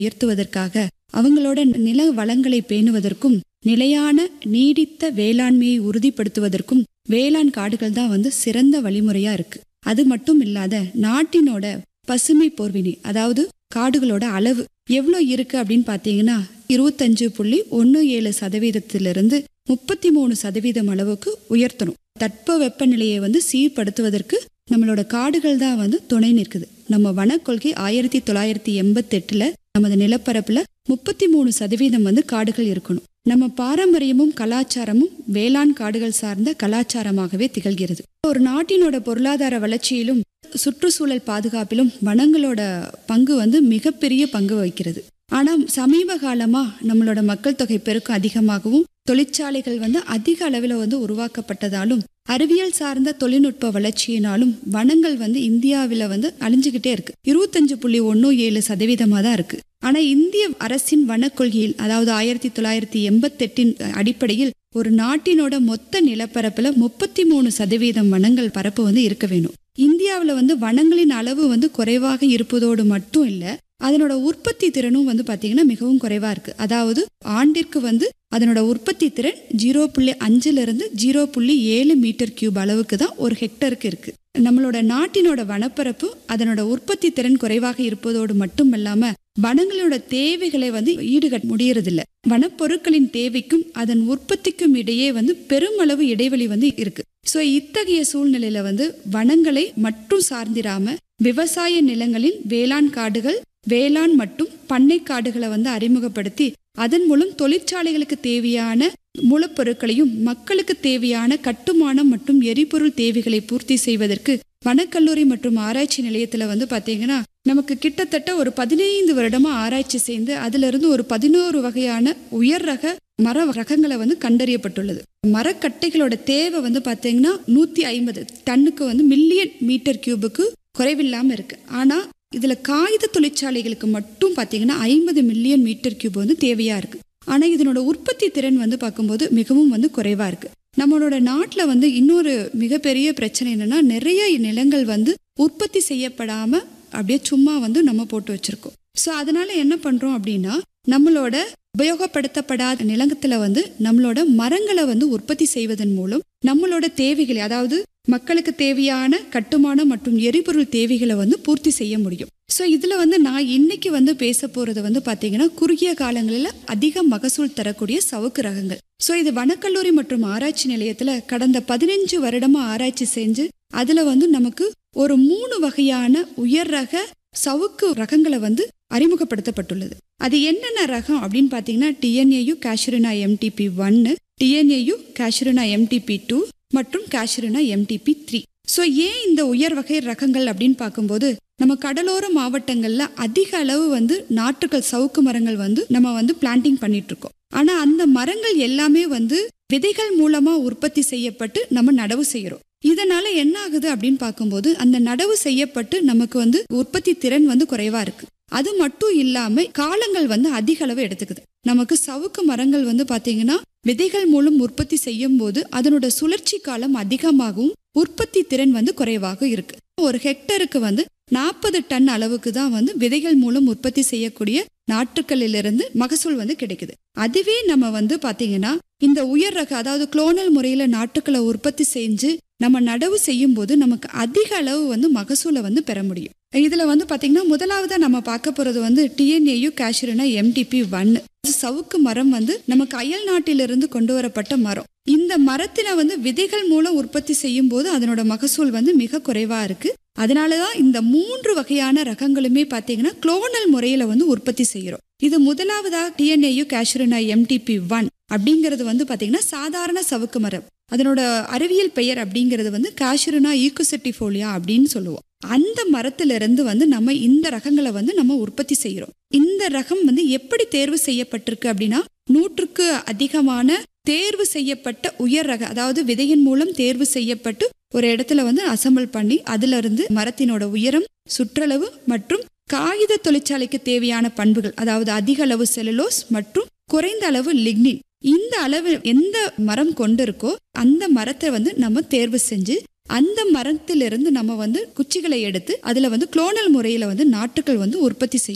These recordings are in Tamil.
உயர்த்துவதற்காக அவங்களோட நில வளங்களை பேணுவதற்கும் நிலையான நீடித்த வேளாண்மையை உறுதிப்படுத்துவதற்கும் வேளாண் காடுகள் தான் வந்து சிறந்த வழிமுறையா இருக்கு அது மட்டும் இல்லாத நாட்டினோட பசுமை போர்வினை அதாவது காடுகளோட அளவு எவ்வளோ இருக்கு அப்படின்னு பார்த்தீங்கன்னா இருபத்தஞ்சு புள்ளி ஒன்று ஏழு சதவீதத்திலிருந்து முப்பத்தி மூணு சதவீதம் அளவுக்கு உயர்த்தணும் தட்ப வெப்பநிலையை வந்து சீர்படுத்துவதற்கு நம்மளோட காடுகள் தான் வந்து துணை நிற்குது நம்ம வனக்கொள்கை ஆயிரத்தி தொள்ளாயிரத்தி எண்பத்தெட்டுல நமது நிலப்பரப்புல முப்பத்தி மூணு சதவீதம் வந்து காடுகள் இருக்கணும் நம்ம பாரம்பரியமும் கலாச்சாரமும் வேளாண் காடுகள் சார்ந்த கலாச்சாரமாகவே திகழ்கிறது ஒரு நாட்டினோட பொருளாதார வளர்ச்சியிலும் சுற்றுச்சூழல் பாதுகாப்பிலும் வனங்களோட பங்கு வந்து மிகப்பெரிய பங்கு வகிக்கிறது ஆனா சமீப காலமா நம்மளோட மக்கள் தொகை பெருக்கம் அதிகமாகவும் தொழிற்சாலைகள் வந்து அதிக அளவில் வந்து உருவாக்கப்பட்டதாலும் அறிவியல் சார்ந்த தொழில்நுட்ப வளர்ச்சியினாலும் வனங்கள் வந்து இந்தியாவில் வந்து அழிஞ்சுகிட்டே இருக்கு இருபத்தஞ்சு புள்ளி ஒன்று ஏழு சதவீதமாக தான் இருக்கு ஆனா இந்திய அரசின் வனக்கொள்கையில் அதாவது ஆயிரத்தி தொள்ளாயிரத்தி எண்பத்தெட்டின் அடிப்படையில் ஒரு நாட்டினோட மொத்த நிலப்பரப்புல முப்பத்தி மூணு சதவீதம் வனங்கள் பரப்பு வந்து இருக்க வேணும் இந்தியாவில் வந்து வனங்களின் அளவு வந்து குறைவாக இருப்பதோடு மட்டும் இல்லை அதனோட உற்பத்தி திறனும் வந்து பார்த்தீங்கன்னா மிகவும் குறைவா இருக்கு அதாவது ஆண்டிற்கு வந்து அதனோட உற்பத்தி திறன் ஜீரோ புள்ளி அஞ்சுல இருந்து ஜீரோ புள்ளி ஏழு மீட்டர் கியூப் அளவுக்கு தான் ஒரு ஹெக்டருக்கு இருக்கு நம்மளோட நாட்டினோட வனப்பரப்பு அதனோட உற்பத்தி திறன் குறைவாக இருப்பதோடு மட்டும் இல்லாம வனங்களோட தேவைகளை வந்து ஈடுகட்ட முடியறதில்ல வனப்பொருட்களின் தேவைக்கும் அதன் உற்பத்திக்கும் இடையே வந்து பெருமளவு இடைவெளி வந்து இருக்கு சோ இத்தகைய சூழ்நிலையில வந்து வனங்களை மட்டும் சார்ந்திராம விவசாய நிலங்களின் வேளாண் காடுகள் வேளாண் மற்றும் பண்ணை காடுகளை வந்து அறிமுகப்படுத்தி அதன் மூலம் தொழிற்சாலைகளுக்கு தேவையான மூலப்பொருட்களையும் மக்களுக்கு தேவையான கட்டுமானம் மற்றும் எரிபொருள் தேவைகளை பூர்த்தி செய்வதற்கு வனக்கல்லூரி மற்றும் ஆராய்ச்சி நிலையத்துல வந்து பாத்தீங்கன்னா நமக்கு கிட்டத்தட்ட ஒரு பதினைந்து வருடமா ஆராய்ச்சி செய்து அதுல இருந்து ஒரு பதினோரு வகையான உயர் ரக மர ரகங்களை வந்து கண்டறியப்பட்டுள்ளது மரக்கட்டைகளோட தேவை வந்து பாத்தீங்கன்னா நூத்தி ஐம்பது டன்னுக்கு வந்து மில்லியன் மீட்டர் கியூபுக்கு குறைவில்லாம இருக்கு ஆனா இதுல காகித தொழிற்சாலைகளுக்கு மட்டும் பாத்தீங்கன்னா ஐம்பது மில்லியன் மீட்டர் கியூப் வந்து தேவையா இருக்கு ஆனா இதனோட உற்பத்தி திறன் வந்து பார்க்கும்போது மிகவும் வந்து குறைவா இருக்கு நம்மளோட நாட்டில் வந்து இன்னொரு மிகப்பெரிய பிரச்சனை என்னன்னா நிறைய நிலங்கள் வந்து உற்பத்தி செய்யப்படாம அப்படியே சும்மா வந்து நம்ம போட்டு வச்சிருக்கோம் ஸோ அதனால என்ன பண்றோம் அப்படின்னா நம்மளோட உபயோகப்படுத்தப்படாத நிலங்கத்துல வந்து நம்மளோட மரங்களை வந்து உற்பத்தி செய்வதன் மூலம் நம்மளோட தேவைகளை அதாவது மக்களுக்கு தேவையான கட்டுமானம் மற்றும் எரிபொருள் தேவைகளை வந்து பூர்த்தி செய்ய முடியும் ஸோ இதுல வந்து நான் இன்னைக்கு வந்து பேச போறது வந்து பாத்தீங்கன்னா குறுகிய காலங்களில் அதிக மகசூல் தரக்கூடிய சவுக்கு ரகங்கள் ஸோ இது வனக்கல்லூரி மற்றும் ஆராய்ச்சி நிலையத்துல கடந்த பதினஞ்சு வருடமா ஆராய்ச்சி செஞ்சு அதுல வந்து நமக்கு ஒரு மூணு வகையான உயர் ரக சவுக்கு ரகங்களை வந்து அறிமுகப்படுத்தப்பட்டுள்ளது அது என்னென்ன ரகம் அப்படின்னு பார்த்தீங்கன்னா டிஎன்ஏயு கேஷரினா எம்டிபி ஒன்னு டிஎன்ஏயு கேஷரினா எம்டிபி டூ மற்றும் கேஷரினா எம்டிபி த்ரீ ஸோ ஏன் இந்த உயர் வகை ரகங்கள் அப்படின்னு பார்க்கும்போது நம்ம கடலோர மாவட்டங்கள்ல அதிக அளவு வந்து நாட்டுகள் சவுக்கு மரங்கள் வந்து நம்ம வந்து பிளான்டிங் பண்ணிட்டு இருக்கோம் ஆனா அந்த மரங்கள் எல்லாமே வந்து விதைகள் மூலமா உற்பத்தி செய்யப்பட்டு நம்ம நடவு செய்யறோம் இதனால என்ன ஆகுது அப்படின்னு பார்க்கும்போது அந்த நடவு செய்யப்பட்டு நமக்கு வந்து உற்பத்தி திறன் வந்து குறைவா இருக்கு அது மட்டும் இல்லாம காலங்கள் வந்து அதிக அளவு எடுத்துக்குது நமக்கு சவுக்கு மரங்கள் வந்து பாத்தீங்கன்னா விதைகள் மூலம் உற்பத்தி செய்யும் போது அதனோட சுழற்சி காலம் அதிகமாகவும் உற்பத்தி திறன் வந்து குறைவாக இருக்கு ஒரு ஹெக்டருக்கு வந்து நாற்பது டன் அளவுக்கு தான் வந்து விதைகள் மூலம் உற்பத்தி செய்யக்கூடிய நாற்றுக்களிலிருந்து மகசூல் வந்து கிடைக்குது அதுவே நம்ம வந்து பாத்தீங்கன்னா இந்த உயர் ரக அதாவது குளோனல் முறையில நாட்டுக்களை உற்பத்தி செஞ்சு நம்ம நடவு செய்யும் போது நமக்கு அதிக அளவு வந்து மகசூலை வந்து பெற முடியும் இதுல வந்து பாத்தீங்கன்னா முதலாவதா நம்ம பார்க்க போறது வந்து டிஎன்ஏயு கேஷரினா எம்டிபி ஒன் சவுக்கு மரம் வந்து நமக்கு அயல் நாட்டிலிருந்து கொண்டு வரப்பட்ட மரம் இந்த மரத்தின வந்து விதைகள் மூலம் உற்பத்தி செய்யும் போது அதனோட மகசூல் வந்து மிக குறைவா இருக்கு அதனாலதான் இந்த மூன்று வகையான ரகங்களுமே பாத்தீங்கன்னா குளோனல் முறையில வந்து உற்பத்தி செய்யறோம் இது முதலாவதா டிஎன்ஏயு கேஷரினா எம்டிபி ஒன் அப்படிங்கிறது வந்து பாத்தீங்கன்னா சாதாரண சவுக்கு மரம் அதனோட அறிவியல் பெயர் அப்படிங்கிறது வந்து காஷுரினா ஈக்குசெட்டிஃபோலியா அப்படின்னு சொல்லுவோம் அந்த மரத்துல இருந்து வந்து நம்ம இந்த ரகங்களை வந்து நம்ம உற்பத்தி செய்யறோம் இந்த ரகம் வந்து எப்படி தேர்வு செய்யப்பட்டிருக்கு அப்படின்னா நூற்றுக்கு அதிகமான தேர்வு செய்யப்பட்ட உயர் ரக அதாவது விதையின் மூலம் தேர்வு செய்யப்பட்டு ஒரு இடத்துல வந்து அசம்பிள் பண்ணி அதுல இருந்து மரத்தினோட உயரம் சுற்றளவு மற்றும் காகித தொழிற்சாலைக்கு தேவையான பண்புகள் அதாவது அதிக அளவு செலுலோஸ் மற்றும் குறைந்த அளவு லிக்னின் இந்த அளவு எந்த மரம் கொண்டிருக்கோ அந்த மரத்தை வந்து நம்ம தேர்வு செஞ்சு அந்த மரத்திலிருந்து நம்ம வந்து குச்சிகளை எடுத்து அதுல வந்து குளோனல் முறையில வந்து நாட்டுகள் வந்து உற்பத்தி செய்கிறோம்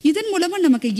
இதன் மூலமா நமக்கு